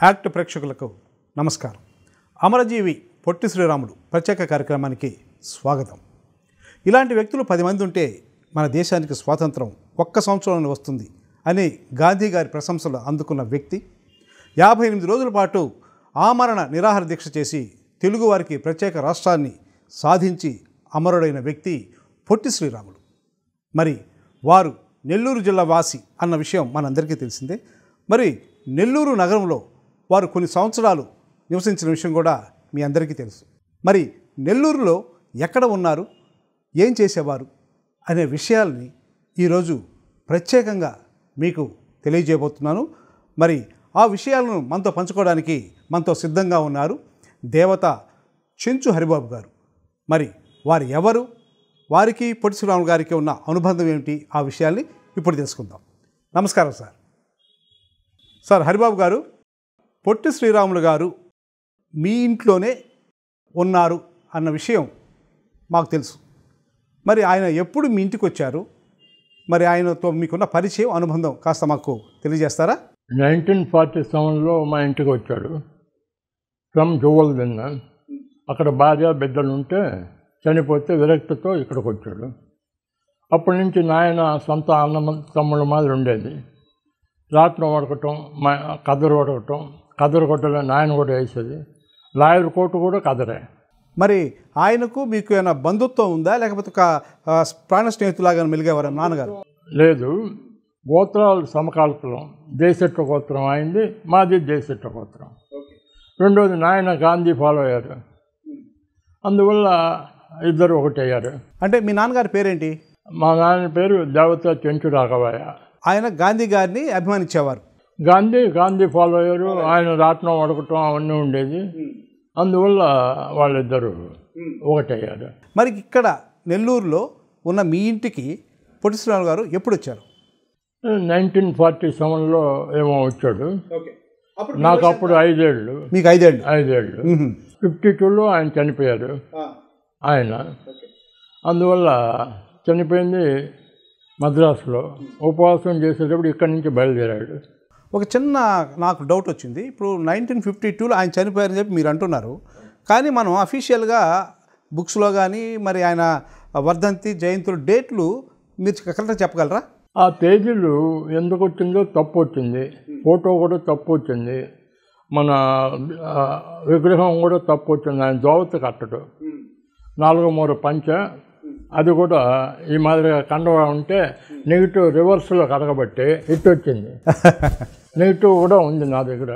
Act ప్రేక్షకులకు నమస్కారం అమరజీవి పొట్టి శ్రీరాములు ప్రత్యేక కార్యక్రమానికి స్వాగతం ఇలాంటి వ్యక్తులు పది మంది ఉంటే మన దేశానికి స్వాతంత్రం ఒక్క సంవత్సరంలో వస్తుంది అని గాంధీ గారి ప్రశంసలు అందుకున్న వ్యక్తి యాభై ఎనిమిది రోజుల పాటు ఆమరణ నిరాహార దీక్ష చేసి తెలుగువారికి ప్రత్యేక రాష్ట్రాన్ని సాధించి అమరుడైన వ్యక్తి పొట్టి శ్రీరాములు మరి వారు నెల్లూరు జిల్లా వాసి అన్న విషయం మనందరికీ తెలిసిందే మరి నెల్లూరు నగరంలో వారు కొన్ని సంవత్సరాలు నివసించిన విషయం కూడా మీ అందరికీ తెలుసు మరి నెల్లూరులో ఎక్కడ ఉన్నారు ఏం చేసేవారు అనే విషయాల్ని ఈరోజు ప్రత్యేకంగా మీకు తెలియజేయబోతున్నాను మరి ఆ విషయాలను మనతో పంచుకోవడానికి మనతో సిద్ధంగా ఉన్నారు దేవత చెంచు హరిబాబు గారు మరి వారు ఎవరు వారికి పొట్టి శ్రీరాములు గారికి ఉన్న అనుబంధం ఏమిటి ఆ విషయాల్ని ఇప్పుడు తెలుసుకుందాం నమస్కారం సార్ సార్ హరిబాబు గారు పొట్టి శ్రీరాములు గారు మీ ఇంట్లోనే ఉన్నారు అన్న విషయం మాకు తెలుసు మరి ఆయన ఎప్పుడు మీ ఇంటికి వచ్చారు మరి ఆయనతో మీకున్న పరిచయం అనుబంధం కాస్త మాకు తెలియజేస్తారా నైన్టీన్ ఫార్టీ సెవెన్లో మా ఇంటికి వచ్చాడు ఫ్రమ్ జువల్దిన్న అక్కడ భార్య బిడ్డలు ఉంటే చనిపోతే విరక్తితో ఇక్కడికి వచ్చాడు అప్పటి నుంచి నాయన సొంత అన్న తమ్ముళ్ళ మాదిరి ఉండేది రాత్రి వడకటం మా కదరు వడకటం కదరు కొట్టలే నాయన కూడా వేసేది లాయర్ కోటు కూడా కదరే మరి ఆయనకు మీకు ఏమైనా బంధుత్వం ఉందా లేకపోతే ఒక ఆ, ప్రాణ స్నేహితులాగా మెలిగేవారు నాన్నగారు లేదు గోత్రాలు సమకాల్పలం దేశెట్ట గోత్రం అయింది మాది దేశెట్ట గోత్రం రెండోది నాయన గాంధీ ఫాలో అయ్యారు అందువల్ల ఇద్దరు ఒకటయ్యారు అంటే మీ నాన్నగారి పేరేంటి మా నాయన పేరు దేవత చెంచు రాఘవయ్య ఆయన గాంధీ గారిని అభిమానించేవారు గాంధీ గాంధీ ఫాలో అయ్యారు ఆయన రాట్నం వడకటం అవన్నీ ఉండేది అందువల్ల వాళ్ళిద్దరు ఒకటయ్యారు మరి ఇక్కడ నెల్లూరులో ఉన్న మీ ఇంటికి పొట్టి శ్రీరాములు గారు ఎప్పుడు వచ్చారు నైన్టీన్ ఫార్టీ సెవెన్లో ఏమో వచ్చాడు నాకు అప్పుడు ఐదేళ్ళు మీకు ఐదేళ్ళు ఐదేళ్ళు మ్మ్. ఫిఫ్టీ టూలో ఆయన చనిపోయారు ఆయన అందువల్ల చనిపోయింది మద్రాసులో ఉపవాసం చేసేటప్పుడు ఇక్కడి నుంచి బయలుదేరాడు ఒక చిన్న నాకు డౌట్ వచ్చింది ఇప్పుడు నైన్టీన్ ఫిఫ్టీ టూలో ఆయన చనిపోయారని చెప్పి మీరు అంటున్నారు కానీ మనం అఫీషియల్గా బుక్స్లో కానీ మరి ఆయన వర్ధంతి జయంతులు డేట్లు మీరు కరెక్ట్గా చెప్పగలరా ఆ తేదీలు ఎందుకు వచ్చిందో తప్పు వచ్చింది ఫోటో కూడా తప్పు వచ్చింది మన ఆ, విగ్రహం కూడా తప్పు వచ్చింది ఆయన దోవత కట్టడు నాలుగో మూర పంచ అది కూడా ఈ మాదిరిగా కండవ ఉంటే నెగిటివ్ రివర్స్లో కడగబట్టి ఇటు వచ్చింది నెగిటివ్ కూడా ఉంది నా దగ్గర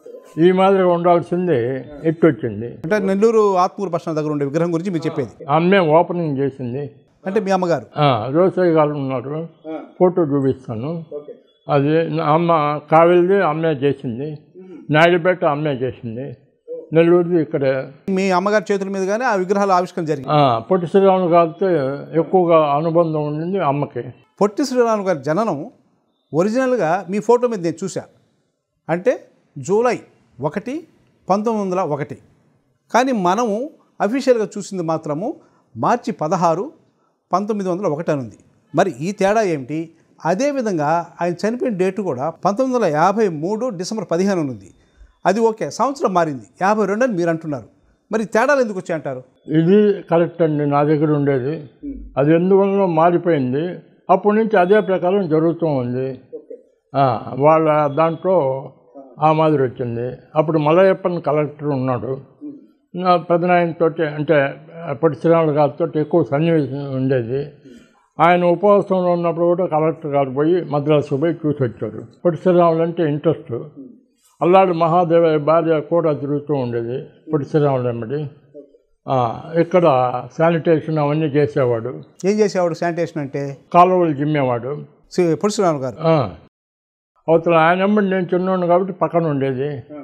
ఈ మాదిరిగా ఉండాల్సింది ఇటు వచ్చింది అంటే నెల్లూరు ఆత్మూరు బస్ స్టాండ్ దగ్గర ఉండే విగ్రహం గురించి మీరు చెప్పేది అమ్మే ఓపెనింగ్ చేసింది అంటే మీ అమ్మగారు ఆ, రోసయ్య గారు ఉన్నారు ఫోటో చూపిస్తాను అది నా అమ్మ కావిలిది అమ్మే చేసింది నాయుడుపేట అమ్మే చేసింది నెల్లూరుది ఇక్కడే మీ అమ్మగారి చేతుల మీద కానీ ఆ విగ్రహాల ఆవిష్కరణ జరిగింది ఆ, పొట్టి శ్రీరాములు గారితో ఎక్కువగా అనుబంధం ఉండింది అమ్మకి పొట్టి శ్రీరాములు గారి జననం ఒరిజినల్గా మీ ఫోటో మీద నేను చూశా అంటే జూలై ఒకటి పంతొమ్మిది వందల ఒకటి కానీ మనము అఫీషియల్గా చూసింది మాత్రము మార్చి పదహారు పంతొమ్మిది వందల ఒకటి అని ఉంది మరి ఈ తేడా ఏమిటి అదేవిధంగా ఆయన చనిపోయిన డేటు కూడా పంతొమ్మిది వందల యాభై మూడు డిసెంబర్ పదిహేను అని ఉంది అది ఓకే సంవత్సరం మారింది యాభై రెండు అని మీరు అంటున్నారు మరి తేడాలు ఎందుకు వచ్చాయి అంటారు ఇది కరెక్ట్ అండి నా దగ్గర ఉండేది అది ఎందువల్ల మారిపోయింది అప్పటి నుంచి అదే ప్రకారం జరుగుతూ ఉంది ఆ, వాళ్ళ దాంట్లో ఆ మాదిరి వచ్చింది అప్పుడు మలయప్పన్ కలెక్టర్ ఉన్నాడు నా పెదనాయనతో అంటే పొట్టి శ్రీరాములు గారితో ఎక్కువ సన్నివేశం ఉండేది ఆయన ఉపవాసంలో ఉన్నప్పుడు కూడా కలెక్టర్ గారు పోయి మద్రాసు పోయి చూసి వచ్చారు పొట్టి శ్రీరాములు అంటే ఇంట్రెస్ట్ అల్లాడు మహాదేవయ్య భార్య కూడా తిరుగుతూ ఉండేది పొట్టి శ్రీరాములు వెంబడి ఆ, ఇక్కడ శానిటేషన్ అవన్నీ చేసేవాడు ఏం చేసేవాడు శానిటేషన్ అంటే కాలువలు జిమ్మేవాడు శ్రీ పొట్టి శ్రీరాములు గారు ఆ. అవతల ఆయన వెంబడి నేను చిన్నోడు కాబట్టి పక్కన ఉండేది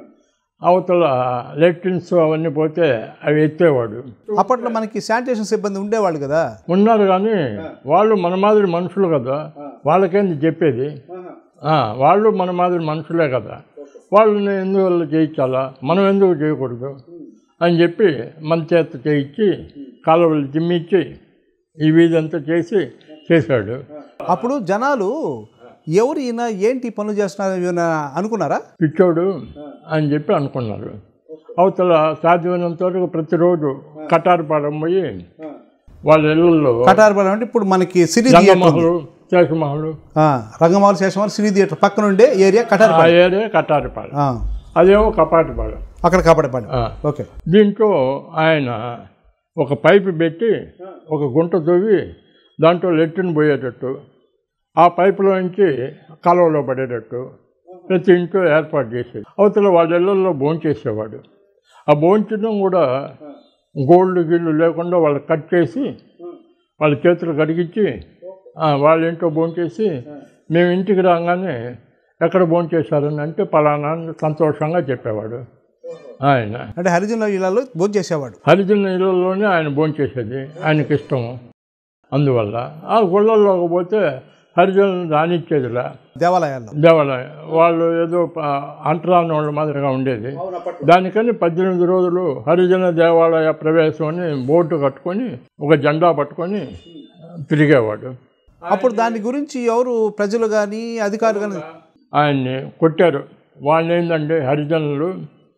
అవతల లెట్రిన్స్ అవన్నీ పోతే అవి ఎత్తేవాడు అప్పట్లో మనకి శానిటేషన్ సిబ్బంది ఉండేవాళ్ళు కదా ఉన్నారు కానీ వాళ్ళు మన మాదిరి మనుషులు కదా వాళ్ళకేంది చెప్పేది ఆ, వాళ్ళు మన మాదిరి మనుషులే కదా వాళ్ళని ఎందువల్ల చేయించాలా మనం ఎందుకు చేయకూడదు అని చెప్పి మన చేత చేయించి కాలువలు జిమ్మిచ్చి ఈ వీధంతా చేసి చేశాడు అప్పుడు జనాలు ఎవరు ఈయన ఏంటి ఈ పనులు చేస్తున్నారు ఏమైనా అనుకున్నారా పిచ్చోడు అని చెప్పి అనుకున్నారు అవతల సాధ్యమైనంత వరకు ప్రతిరోజు కటారుపాలెం పోయి వాళ్ళ ఇళ్ళల్లో కటారపాలెం అంటే ఇప్పుడు మనకి సిరి థియేటర్ ఉంది. రంగమహలు శేషమహలు ఆ, రంగమాల శేషమాల సిరి థియేటర్ పక్కన ఉండే ఏరియా ఆ కటారపాలెం ఏరియా కటారుపాలెం ఆ, అదేమో కపాటిపాలెం అక్కడ కాపాడపాలెం ఆ. ఓకే దీంట్లో ఆయన ఒక పైపు పెట్టి ఒక గుంట తవ్వి దాంట్లో లెట్రిన్ పోయేటట్టు ఆ పైపులో నుంచి కాలువలో పడేటట్టు ప్రతి ఇంట్లో ఏర్పాటు చేసేది అవతల వాళ్ళ ఇళ్ళల్లో భోంచేసేవాడు ఆ భోంచడం కూడా గోల్డ్ గిల్లు లేకుండా వాళ్ళు కట్ చేసి వాళ్ళ చేతులు కడిగించి ఆ, వాళ్ళ ఇంట్లో భోంచేసి మేము ఇంటికి రాగానే ఎక్కడ భోంచేశారని అంటే పలానా అని సంతోషంగా చెప్పేవాడు ఆయన అంటే హరిజనుల ఇళ్లలో భోజనం చేసేవాడు హరిజన ఇళ్ళలోనే ఆయన భోంచేసేది ఆయనకి ఇష్టము అందువల్ల ఆ గుళ్ళల్లోకి పోతే హరిజనులు రానిచ్చేదిలా దేవాలయాల్లో దేవాలయం వాళ్ళు ఏదో ప- అంటరాని వాళ్ళ మాదిరిగా ఉండేది దానికని పద్దెనిమిది రోజులు హరిజన దేవాలయ ప్రవేశం అని బోర్డు కట్టుకొని ఒక జెండా పట్టుకొని తిరిగేవాడు అప్పుడు దాని గురించి ఎవరు ప్రజలు కానీ అధికారులు కానీ ఆయన్ని కొట్టారు వాళ్ళు ఏంటంటే హరిజనులు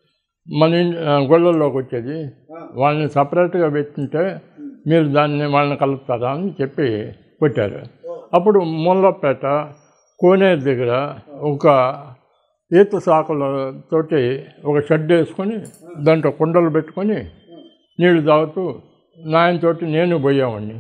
మన ఇన్- ఆ, గుళ్ళల్లోకి వచ్చేది వాళ్ళని సపరేట్గా పెట్టుంటే మీరు దాన్ని వాళ్ళని కలుపుతారా అని చెప్పి కొట్టారు అప్పుడు ముల్లపేట కోనేరు దగ్గర ఒక ఈత సాకులతోటి ఒక షెడ్ వేసుకొని దాంట్లో కుండలు పెట్టుకొని నీళ్లు తాగుతూ నాయనతోటి నేను పోయేవాడిని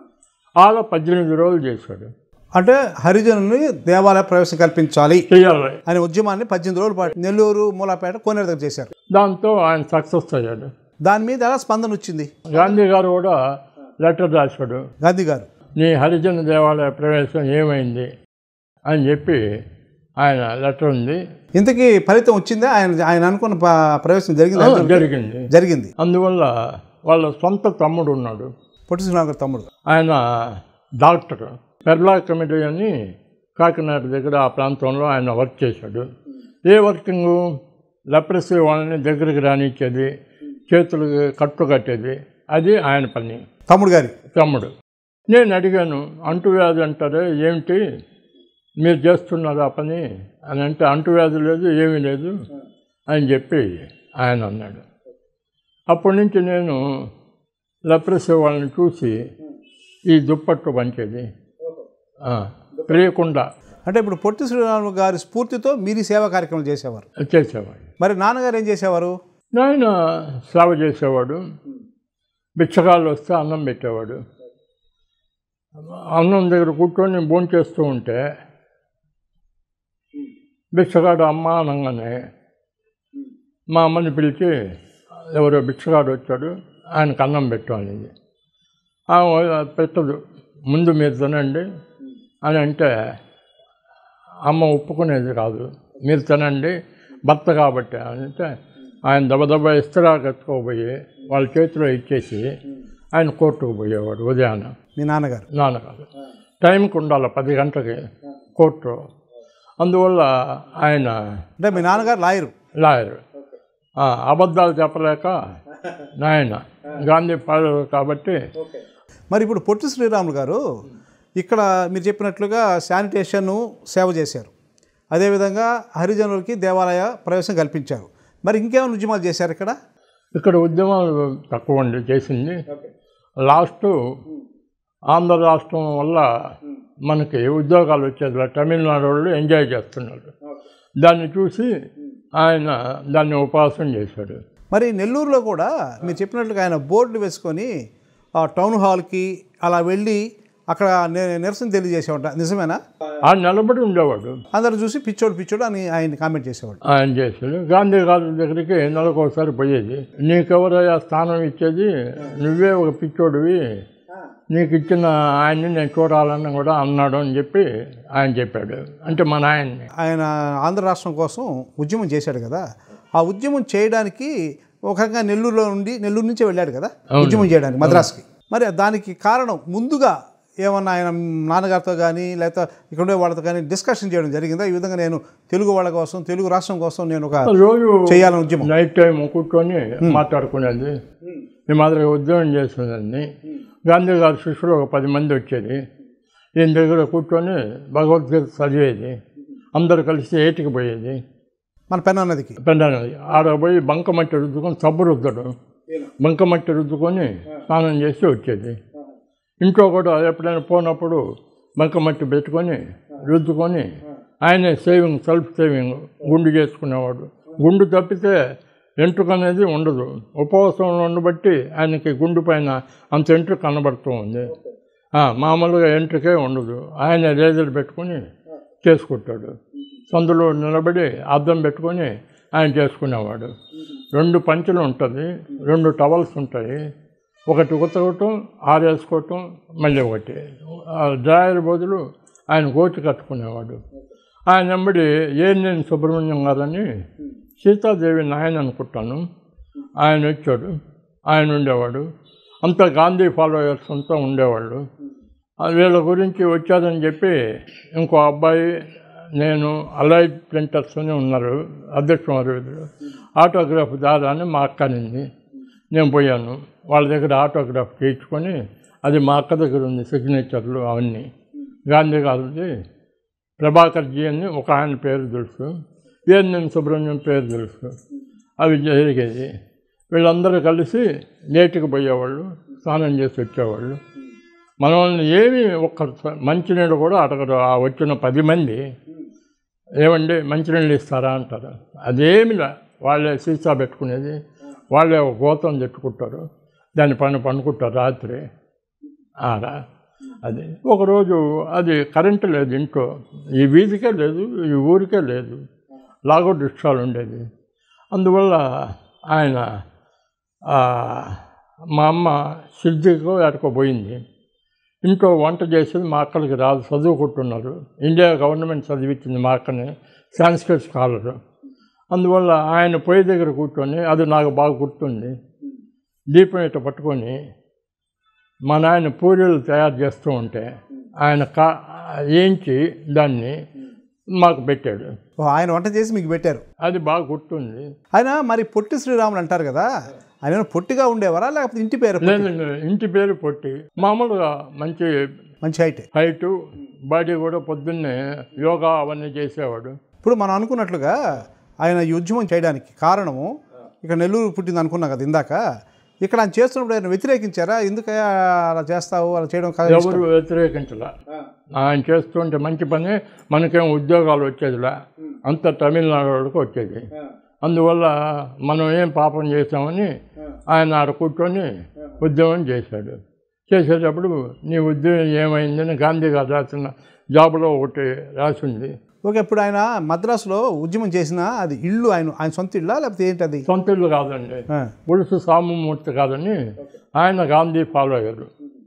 అలా పద్దెనిమిది రోజులు చేశాడు అంటే హరిజనుని దేవాలయ ప్రవేశం కల్పించాలి చెయ్యాలి అనే ఉద్యమాన్ని పద్దెనిమిది రోజుల పాటు నెల్లూరు మూలాపేట కోనేరు దగ్గర చేశారు దాంతో ఆయన సక్సెస్ అయ్యాడు దాని మీద ఎలా స్పందన వచ్చింది గాంధీ గారు కూడా లెటర్ రాశాడు గాంధీ గారు నీ హరిజన దేవాలయ ప్రవేశం ఏమైంది అని చెప్పి ఆయన లెటర్ ఉంది ఇంతకీ ఫలితం వచ్చిందా ఆయన ఆయన అనుకున్న ప- ప్రవేశం జరిగిందా జరిగింది జరిగింది అందువల్ల వాళ్ళ సొంత తమ్ముడు ఉన్నాడు పొట్టి శ్రీరామ్ గారి తమ్ముడు ఆయన డాక్టర్ పెర్లా కమిటీ అని కాకినాడ దగ్గర ఆ ప్రాంతంలో ఆయన వర్క్ చేశాడు ఏ వర్కింగు లెప్రసీ వాళ్ళని దగ్గరికి రానిచ్చేది చేతులకి కట్టు కట్టేది అది ఆయన పని తమ్ముడు గారి తమ్ముడు నేను అడిగాను అంటువ్యాధి అంటారే ఏమిటి మీరు చేస్తున్నారు ఆ పని అని అంటే అంటువ్యాధి లేదు ఏమీ లేదు అని చెప్పి ఆయన అన్నాడు అప్పటి నుంచి నేను లెప్రసీ వాళ్ళని చూసి ఈ దుప్పట్టు పంచేది ఆ, ప్రియకుండా అంటే ఇప్పుడు పొట్టి శ్రీరాములు గారి స్ఫూర్తితో మీరు ఈ సేవా కార్యక్రమం చేసేవారు చేసేవాడు మరి నాన్నగారు ఏం చేసేవారు ఆయన సేవ చేసేవాడు బిచ్చగాళ్ళు వస్తే అన్నం పెట్టేవాడు అన్నం దగ్గర కూర్చొని భోంచేస్తూ ఉంటే బిచ్చగాడు అమ్మ అనగానే మా అమ్మని పిలిచి ఎవరో బిచ్చగాడు వచ్చాడు ఆయనకు అన్నం పెట్టు అనేది ఆమె పెట్టదు ముందు మీరు తినండి అని అంటే అమ్మ ఒప్పుకునేది కాదు మీరు తినండి భర్త కాబట్టి అని అంటే ఆయన దబదబ ఇస్తరా కట్టుకోబోయి వాళ్ళ చేతిలో ఇచ్చేసి ఆయన కోర్టుకు పోయేవాడు ఉదయాన్నే మీ నాన్నగారు నాన్నగారు టైంకి ఉండాలి పది గంటలకి కోర్టు అందువల్ల ఆయన అంటే మీ నాన్నగారు లాయరు లాయర్ ఆ, అబద్ధాలు చెప్పలేక నాయన గాంధీ పాడు కాబట్టి మరి ఇప్పుడు పొట్టి శ్రీరాములు గారు ఇక్కడ మీరు చెప్పినట్లుగా శానిటేషన్ సేవ చేశారు అదేవిధంగా హరిజనులకి దేవాలయ ప్రవేశం కల్పించారు మరి ఇంకేమైనా ఉద్యమాలు చేశారు ఇక్కడ ఇక్కడ ఉద్యమాలు తక్కువ ఉండి చేసింది లాస్ట్ ఆంధ్ర రాష్ట్రం వల్ల మనకి ఉద్యోగాలు వచ్చేది తమిళనాడు వాళ్ళు ఎంజాయ్ చేస్తున్నారు దాన్ని చూసి ఆయన దాన్ని ఉపవాసం చేశాడు మరి నెల్లూరులో కూడా మీరు చెప్పినట్లుగా ఆయన బోర్డులు వేసుకొని ఆ టౌన్ హాల్కి అలా వెళ్ళి అక్కడ ని- నిరసన తెలియజేసేవాట నిజమేనా ఆ నిలబడి ఉండేవాడు అందరూ చూసి పిచ్చోడు పిచ్చోడు అని ఆయన కామెంట్ చేసేవాడు ఆయన చేశాడు గాంధీ గారి దగ్గరికి నెలకోసారి పోయేది నీకెవరయ్యా స్థానం ఇచ్చేది నువ్వే ఒక పిచ్చోడివి నీకు ఇచ్చిన ఆయన్ని నేను చూడాలని కూడా అన్నాడు అని చెప్పి ఆయన చెప్పాడు అంటే మా నాయన్ని ఆయన ఆంధ్ర రాష్ట్రం కోసం ఉద్యమం చేశాడు కదా ఆ ఉద్యమం చేయడానికి ఒక రకంగా నెల్లూరులో నుండి నెల్లూరు నుంచే వెళ్ళాడు కదా ఉద్యమం చేయడానికి మద్రాస్కి మరి దానికి కారణం ముందుగా ఏమన్నా ఆయన నాన్నగారితో కానీ లేకపోతే ఇక్కడ ఉండే వాళ్ళతో కానీ డిస్కషన్ చేయడం జరిగిందా ఈ విధంగా నేను తెలుగు వాళ్ళ కోసం తెలుగు రాష్ట్రం కోసం నేను ఒక రోజు చేయాలని ఉద్యమం నైట్ టైం కూర్చొని మాట్లాడుకునేది ఈ మాదిరిగా ఉద్యోగం చేసేదాన్ని గాంధీ గారి శిష్యులు ఒక పది మంది వచ్చేది ఈయన దగ్గర కూర్చొని భగవద్గీత చదివేది అందరు కలిసి ఏటికి పోయేది మన పెన్ అన్నదికి పెండనది ఆడ పోయి బంకమట్టి రుద్దుకొని సబ్బు రుద్దడు బంకమట్టి రుద్దుకొని స్నానం చేసి వచ్చేది ఇంట్లో కూడా ఎప్పుడైనా పోనప్పుడు బంకమట్టి పెట్టుకొని రుద్దుకొని ఆయనే సేవింగ్ సెల్ఫ్ సేవింగ్ గుండు చేసుకునేవాడు గుండు తప్పితే ఎంట్రుక అనేది ఉండదు ఉపవాసంలో ఉండబట్టి ఆయనకి గుండు పైన అంత ఎంట్రుక కనబడుతూ ఉంది ఆ, మామూలుగా ఎంట్రుకే ఉండదు ఆయన రేజర్ పెట్టుకొని చేసుకుంటాడు సందులో నిలబడి అద్దం పెట్టుకొని ఆయన చేసుకునేవాడు రెండు పంచులు ఉంటుంది రెండు టవల్స్ ఉంటాయి ఒకటి ఉతకటం ఆరేసుకోవటం మళ్ళీ ఒకటి ఆ డ్రాయర్ బదులు ఆయన గోచి కట్టుకునేవాడు ఆయన వెంబడి ఏనేని సుబ్రహ్మణ్యం గారని సీతాదేవి నాయన అనుకుంటాను ఆయన వచ్చాడు ఆయన ఉండేవాడు అంతా గాంధీ ఫాలోయర్స్ అంతా ఉండేవాళ్ళు ఆ వీళ్ళ గురించి వచ్చారని చెప్పి ఇంకో అబ్బాయి నేను అలైడ్ ప్రింటర్స్ అని ఉన్నారు అధ్యక్ష వీళ్ళు ఆటోగ్రాఫ్ దారా అని మా అక్క అనింది నేను పోయాను వాళ్ళ దగ్గర ఆటోగ్రాఫ్ చేయించుకొని అది మా అక్క దగ్గర ఉంది సిగ్నేచర్లు అవన్నీ గాంధీ గారిది ప్రభాకర్ జీ అని ఒక ఆయన పేరు తెలుసు వీరనేని సుబ్రహ్మణ్యం పేరు తెలుసు అవి జరిగేది వీళ్ళందరూ కలిసి నేటికి పోయేవాళ్ళు స్నానం చేసి వచ్చేవాళ్ళు మనల్ని ఏమి ఒక్క మంచినీళ్ళు కూడా అడగరు ఆ వచ్చిన పది మంది ఏమండి మంచినీళ్ళు ఇస్తారా అంటారు అదేమిలా వాళ్ళే సీసా పెట్టుకునేది వాళ్ళే ఒక గోతం తెట్టుకుంటారు దాని పైన పండుకుంటారు రాత్రి ఆడ అది ఒకరోజు అది కరెంటు లేదు ఇంట్లో ఈ వీధికే లేదు ఈ ఊరికే లేదు లాగౌట్ రిక్షాలు ఉండేది అందువల్ల ఆయన ఆ, మా అమ్మ సిద్ధికో ఎక్కడికో పోయింది ఇంట్లో వంట చేసేది మా అక్కడికి రాదు చదువుకుంటున్నారు ఇండియా గవర్నమెంట్ చదివించింది మా అక్కని సాంస్క్రిట్ స్కాలర్ అందువల్ల ఆయన పొయ్యి దగ్గర కూర్చొని అది నాకు బాగా గుర్తుంది దీపం ఇట్ట పట్టుకొని మా నాయన పూరీలు తయారు చేస్తూ ఉంటే ఆయన కా వేయించి దాన్ని మాకు పెట్టాడు ఓ, ఆయన వంట చేసి మీకు పెట్టారు అది బాగా గుర్తుంది ఆయన మరి పొట్టి శ్రీరాములు అంటారు కదా ఆయన ఏమైనా పొట్టిగా ఉండేవారా లేకపోతే ఇంటి పేరు లేదు ఇంటి పేరు పొట్టి మామూలుగా మంచి మంచి హైట్ హైటు బాడీ కూడా పొద్దున్నే యోగా అవన్నీ చేసేవాడు ఇప్పుడు మనం అనుకున్నట్లుగా ఆయన ఈ ఉద్యమం చేయడానికి కారణము ఇక నెల్లూరు పుట్టింది అనుకున్నాం కదా ఇందాక ఇక్కడ ఆయన చేస్తున్నప్పుడు ఆయన వ్యతిరేకించారా ఎందుకు అలా చేస్తావు అలా చేయడం కాదు ఎవరు వ్యతిరేకించలే ఆయన చేస్తుంటే మంచి పని మనకేం ఉద్యోగాలు వచ్చేదిలే అంత తమిళనాడు వాళ్ళకి వచ్చేది అందువల్ల మనం ఏం పాపం చేసామని ఆయన ఆడ కూర్చొని ఉద్యోగం చేశాడు చేసేటప్పుడు నీ ఉద్యోగం ఏమైందని గాంధీ గారు రాసిన జాబులో ఒకటి రాసింది ఓకే ఇప్పుడు ఆయన మద్రాసులో ఉద్యమం చేసిన అది ఇల్లు ఆయన ఆయన సొంత ఇల్లా లేకపోతే ఏంటి అది సొంత ఇల్లు కాదండి ఆ, ఉడుసు సామమూర్తి కాదని ఆయన గాంధీ ఫాలో అయ్యారు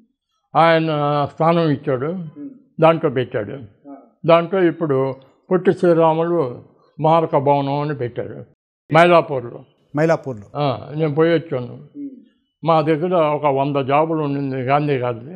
ఆయన స్థానం ఇచ్చాడు దాంట్లో పెట్టాడు దాంట్లో ఇప్పుడు పొట్టి శ్రీరాములు స్మారక భవనం అని పెట్టారు మైలాపూర్లో మైలాపూర్లో ఆ, నేను పోయి వచ్చాను మా దగ్గర ఒక వంద జాబులు ఉండింది గాంధీ గారిది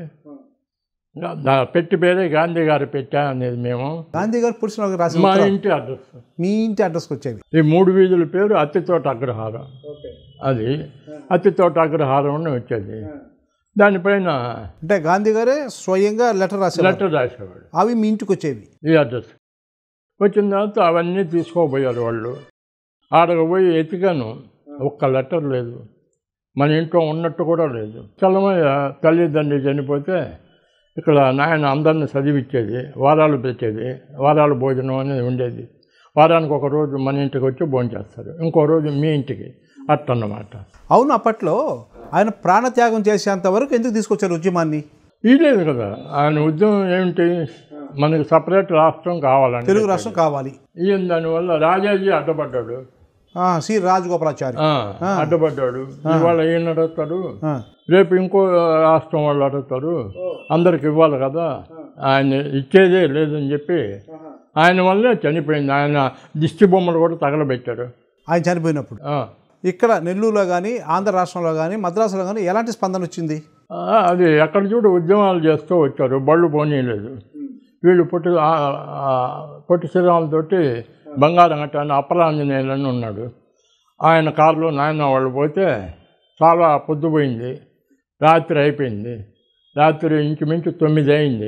దా పెట్టి పేరే గాంధీ గారు పెట్టా అనేది మేము గాంధీ గారు పురుషులకు రాసిన మా ఉత్తరాలు ఇంటి అడ్రస్ మీ ఇంటి అడ్రస్కి వచ్చేవి ఈ మూడు వీధుల పేరు అత్తితోట అగ్రహారం అది అత్తితోట అగ్రహారం అని వచ్చేది దానిపైన అంటే గాంధీ గారే స్వయంగా లెటర్ రాసేవారు లెటర్ రాసేవాడు అవి మీ ఇంటికి వచ్చేవి ఈ అడ్రస్ వచ్చిన తర్వాత అవన్నీ తీసుకోబోయారు వాళ్ళు ఆడకు పోయి ఎతికాను ఒక్క లెటర్ లేదు మన ఇంట్లో ఉన్నట్టు కూడా లేదు చలమయ్య తల్లిదండ్రి చనిపోతే ఇక్కడ నాయన అందరిని చదివిచ్చేది వారాలు పెట్టేది వారాల భోజనం అనేది ఉండేది వారానికి ఒక రోజు మన ఇంటికి వచ్చి భోజనం చేస్తారు ఇంకో రోజు మీ ఇంటికి అట్టన్నమాట అవును అప్పట్లో ఆయన ప్రాణత్యాగం చేసేంత వరకు ఎందుకు తీసుకొచ్చారు ఉద్యమాన్ని ఈ లేదు కదా ఆయన ఉద్యమం ఏమిటి మనకి సపరేట్ రాష్ట్రం కావాలండి తెలుగు రాష్ట్రం కావాలి ఈయన దానివల్ల రాజాజీ అడ్డపడ్డాడు ఆ, సి రాజగోపాలాచారి ఆ, అడ్డుపడ్డాడు ఇవాళ ఈయన అడుగుతాడు ఆ, రేపు ఇంకో రాష్ట్రం వాళ్ళు అడుగుతారు అందరికి ఇవ్వాలి కదా ఆయన ఇచ్చేదే లేదని చెప్పి ఆయన వల్లే చనిపోయింది ఆయన దిష్టి బొమ్మలు కూడా తగలబెట్టాడు ఆయన చనిపోయినప్పుడు ఆ. ఇక్కడ నెల్లూరులో కానీ ఆంధ్ర రాష్ట్రంలో కానీ మద్రాసులో కానీ ఎలాంటి స్పందన వచ్చింది ఆ, అది ఎక్కడ చూడు ఉద్యమాలు చేస్తూ వచ్చారు బళ్ళు పోనీయలేదు వీళ్ళు పొట్టి ఆ, ఆ, పొట్టి శ్రీరాములతోటి బంగారం కట్టాను అప్పలాంజనేయులు అని ఉన్నాడు ఆయన కారులో నాయన వాళ్ళు పోతే చాలా పొద్దుపోయింది రాత్రి అయిపోయింది రాత్రి ఇంచుమించు తొమ్మిది అయింది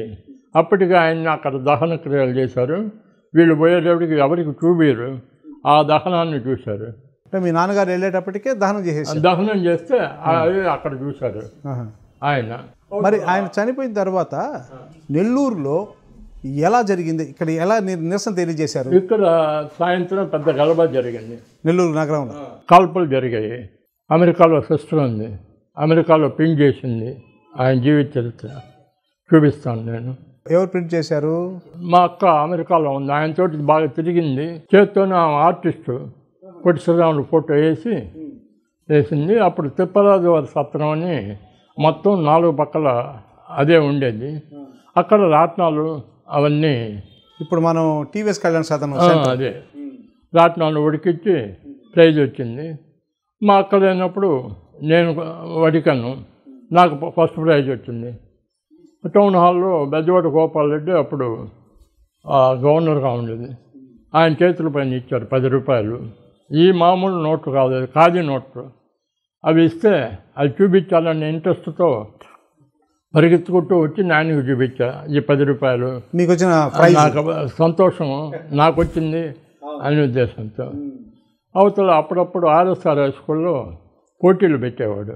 అప్పటికి ఆయన్ని అక్కడ దహన క్రియలు చేశారు వీళ్ళు పోయేటప్పటికి ఎవరికి చూపిరు ఆ దహనాన్ని చూశారు అంటే మీ నాన్నగారు వెళ్ళేటప్పటికే దహనం చేసేసారు దహనం చేస్తే అది అక్కడ చూశారు ఆహా. ఆయన మరి ఆయన చనిపోయిన తర్వాత నెల్లూరులో ఎలా జరిగింది ఇక్కడ ఎలా నిర్- నిరసన తెలియజేశారు ఇక్కడ సాయంత్రం పెద్ద గలబ జరిగింది నెల్లూరు నగరంలో కాల్పులు జరిగాయి అమెరికాలో సిస్టర్ ఉంది అమెరికాలో పింక్ చేసింది ఆయన జీవిత చరిత్ర చూపిస్తాను నేను ఎవరు ప్రింట్ చేశారు మా అక్క అమెరికాలో ఉంది ఆయనతోటి బాగా తిరిగింది చేత్తోనే ఆమె ఆర్టిస్టు పొట్టి శ్రీరాములు ఫోటో వేసి వేసింది అప్పుడు తిప్పరాజు వారి సత్రం అని మొత్తం నాలుగు పక్కల అదే ఉండేది అక్కడ రాట్నాలు అవన్నీ ఇప్పుడు మనం టీవీఎస్ కళ్యాణ్ సాధన ఆ, అదే రాట్నాలు ఉడికిచ్చి ప్రైజ్ వచ్చింది మా అక్క లేనప్పుడు నేను వడికాను నాకు ఫస్ట్ ప్రైజ్ వచ్చింది టౌన్ హాల్లో బెజవాడ గోపాల్ రెడ్డి అప్పుడు ఆ, గవర్నర్గా ఉండేది ఆయన చేతుల పైన ఇచ్చారు పది రూపాయలు ఈ మామూలు నోట్లు కాదు అది ఖాదీ నోట్లు అవి ఇస్తే అది చూపించాలనే ఇంట్రెస్ట్తో పరిగెత్తుకుంటూ వచ్చి నాన్నకి చూపించా ఈ పది రూపాయలు మీకు వచ్చిన ప్రైజ్ నాకు సంతోషం నాకు వచ్చింది అనే ఉద్దేశంతో అవతల అప్పుడప్పుడు ఆర్ఎస్ఆర్ హై స్కూల్లో పోటీలు పెట్టేవాడు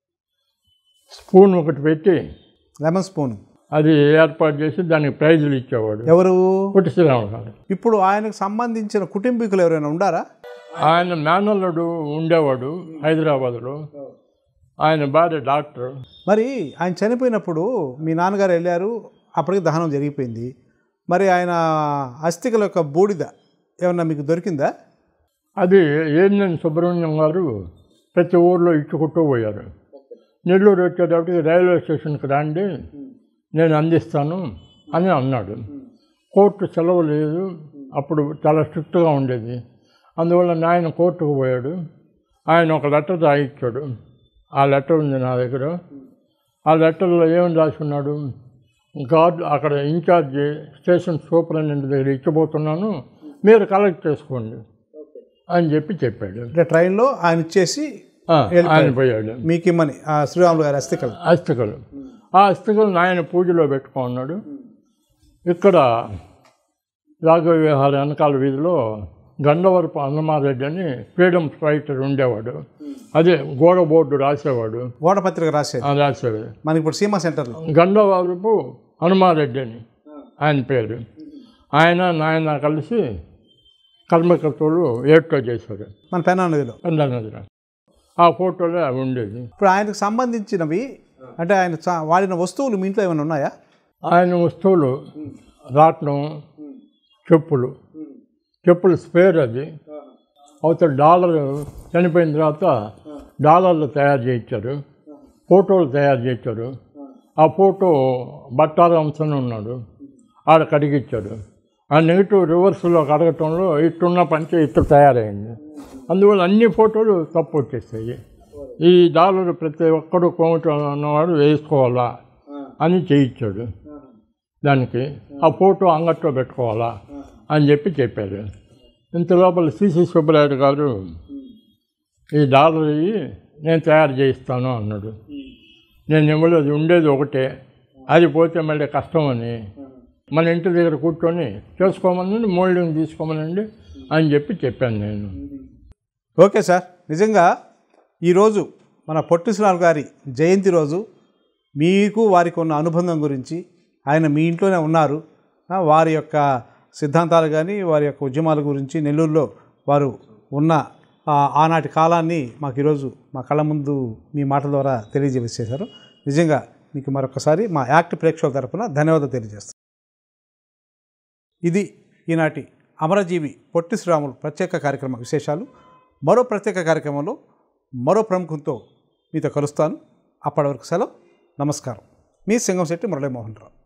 స్పూన్ ఒకటి పెట్టి లెమన్ స్పూన్ అది ఏర్పాటు చేసి దానికి ప్రైజులు ఇచ్చేవాడు ఎవరు పొట్టి శ్రీరాములు గారు ఇప్పుడు ఆయనకు సంబంధించిన కుటుంబీకులు ఎవరైనా ఉండారా ఆయన మేనల్లుడు ఉండేవాడు హైదరాబాద్లో ఆయన భార్య డాక్టర్ మరి ఆయన చనిపోయినప్పుడు మీ నాన్నగారు వెళ్ళారు అప్పటికి దహనం జరిగిపోయింది మరి ఆయన అస్థికల యొక్క బూడిద ఏమన్నా మీకు దొరికిందా అది ఏందని సుబ్రహ్మణ్యం గారు ప్రతి ఊర్లో ఇచ్చుకుంటూ పోయారు నెల్లూరు వచ్చేటప్పటికి రైల్వే స్టేషన్కి రండి నేను అందిస్తాను అని అన్నాడు కోర్టు సెలవు లేదు అప్పుడు చాలా స్ట్రిక్ట్గా ఉండేది అందువల్ల నాయన కోర్టుకు పోయాడు ఆయన ఒక లెటర్ రాయించాడు ఆ లెటర్ ఉంది నా దగ్గర ఆ లెటర్లో ఏమని రాసుకున్నాడు గార్డ్ అక్కడ ఇన్ఛార్జి స్టేషన్ సూపరింటెండెంట్ దగ్గర ఇచ్చిపోతున్నాను మీరు కలెక్ట్ చేసుకోండి అని చెప్పి చెప్పాడు అంటే ట్రైన్లో ఆయన ఇచ్చేసి ఆ, ఆయన పోయాడు మీకు ఇమ్మని ఆ శ్రీరాములు గారి అస్థికలు అస్థికలు ఆ అస్థికలు నాయన పూజలో పెట్టుకున్నాడు ఇక్కడ రాఘవ విహార వెనకాల వీధిలో గండవరపు అన్నమారెడ్డి అని ఫ్రీడమ్ ఫైటర్ ఉండేవాడు అదే గోడ బోర్డు రాసేవాడు గోడ పత్రిక రాసేది ఆ రాసేవాడు మనకి ఇప్పుడు సీమా సెంటర్లో గండవరపు హనుమారెడ్డి అని ఆయన పేరు ఆయన నాయన కలిసి కర్మకర్తలు ఏట్లో చేశారు మన పెన్నా నదిలో అందరి ఆ ఫోటోలో అవి ఉండేది ఇప్పుడు ఆయనకు సంబంధించినవి అంటే ఆయన చా- వాడిన వస్తువులు మీ ఇంట్లో ఏమైనా ఉన్నాయా ఆయన వస్తువులు రాట్నం చెప్పులు చెప్పులు స్పేర్ అది అవతల డాలర్ చనిపోయిన తర్వాత డాలర్లు తయారు చేయించారు ఫోటోలు తయారు చేయించారు ఆ ఫోటో బట్టారాంసన్ ఉన్నాడు ఆడ కడిగిచ్చాడు ఆ నెగిటివ్ రివర్స్లో కడగటంలో ఇట్టున్న పంచ ఇట్టు తయారైంది అందువల్ల అన్ని ఫోటోలు తప్పు వచ్చేస్తాయి ఈ డాలర్ ప్రతి ఒక్కడు కోమటం ఉన్నవాడు వేసుకోవాలా అని చేయించాడు దానికి ఆ ఫోటో అంగట్లో పెట్టుకోవాలా అని చెప్పి చెప్పారు ఇంత లోపల సిసి సుబ్బరాయుడు గారు ఈ డాలర్ ఇయ్యి నేను తయారు చేయిస్తాను అన్నాడు నేను ఇవ్వలేదు ఉండేది ఒకటే అది పోతే మళ్ళీ కష్టం అని మన ఇంటి దగ్గర కూర్చొని చేసుకోమనండి మోల్డింగ్ తీసుకోమనండి అని చెప్పి చెప్పాను నేను ఓకే సార్ నిజంగా ఈరోజు మన పొట్టి శ్రీరాములు గారి జయంతి రోజు మీకు వారికి ఉన్న అనుబంధం గురించి ఆయన మీ ఇంట్లోనే ఉన్నారు ఆ, వారి యొక్క సిద్ధాంతాలు కానీ వారి యొక్క ఉద్యమాల గురించి నెల్లూరులో వారు ఉన్న ఆ, ఆనాటి కాలాన్ని మాకు ఈరోజు మా కళ్ళ ముందు మీ మాటల ద్వారా తెలియజేసేశారు నిజంగా మీకు మరొకసారి మా యాక్ట్ ప్రేక్షకుల తరపున ధన్యవాదాలు తెలియజేస్తాం ఇది ఈనాటి అమరజీవి పొట్టి శ్రీరాములు ప్రత్యేక కార్యక్రమ విశేషాలు మరో ప్రత్యేక కార్యక్రమంలో మరో ప్రముఖంతో మీతో కలుస్తాను అప్పటి వరకు సెలవు నమస్కారం మీ సింగంశెట్టి మురళీమోహన్ రావు